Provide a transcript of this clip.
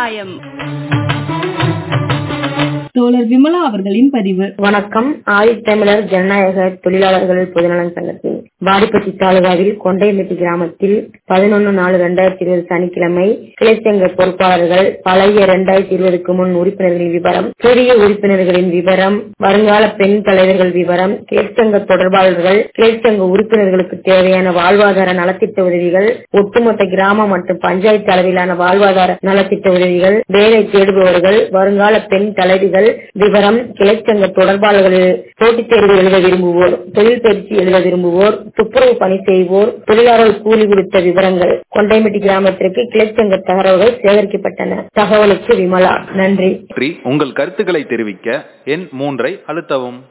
சமுதாயம் தோழர் விமலா அவர்களின் பதிவு வணக்கம் ஆதித்தமிழர் ஜனநாயக தொழிலாளர்கள் பொதுநலன் சங்கத்தின் வாடிப்பட்டி தாலுகாவில் கொண்டைமெட்டி கிராமத்தில் பதினொன்னு நாலு ரெண்டாயிரத்தி இருபது சனிக்கிழமை கிளைச்சங்க பொறுப்பாளர்கள் பழைய இரண்டாயிரத்தி இருபதுக்கு முன் உறுப்பினர்களின் விவரம் புதிய உறுப்பினர்களின் விவரம் வருங்கால பெண் தலைவர்கள் விவரம் கிளைச்சங்க தொடர்பாளர்கள் கிளைச்சங்க உறுப்பினர்களுக்கு தேவையான வாழ்வாதார நலத்திட்ட உதவிகள் ஒட்டுமொத்த கிராம மற்றும் பஞ்சாயத்து அளவிலான வாழ்வாதார நலத்திட்ட உதவிகள் வேலை தேடுபவர்கள் வருங்கால பெண் தலைவிகள் விவரம் கிளைச்சங்க தொடர்பாளர்கள் போட்டித் தேர்வு எழுத விரும்புவோர் தொழில் பயிற்சி எழுத விரும்புவோர் துப்புரவு பணி செய்வோர் தொழிலாளர் கூலி குறித்த விவரங்கள் கொண்டைமெட்டி கிராமத்திற்கு கிளைச்சங்க தகவல்கள் சேகரிக்கப்பட்டன தகவலுக்கு விமலா நன்றி பற்றி உங்கள் கருத்துக்களை தெரிவிக்க எண் மூன்றை அழுத்தவும்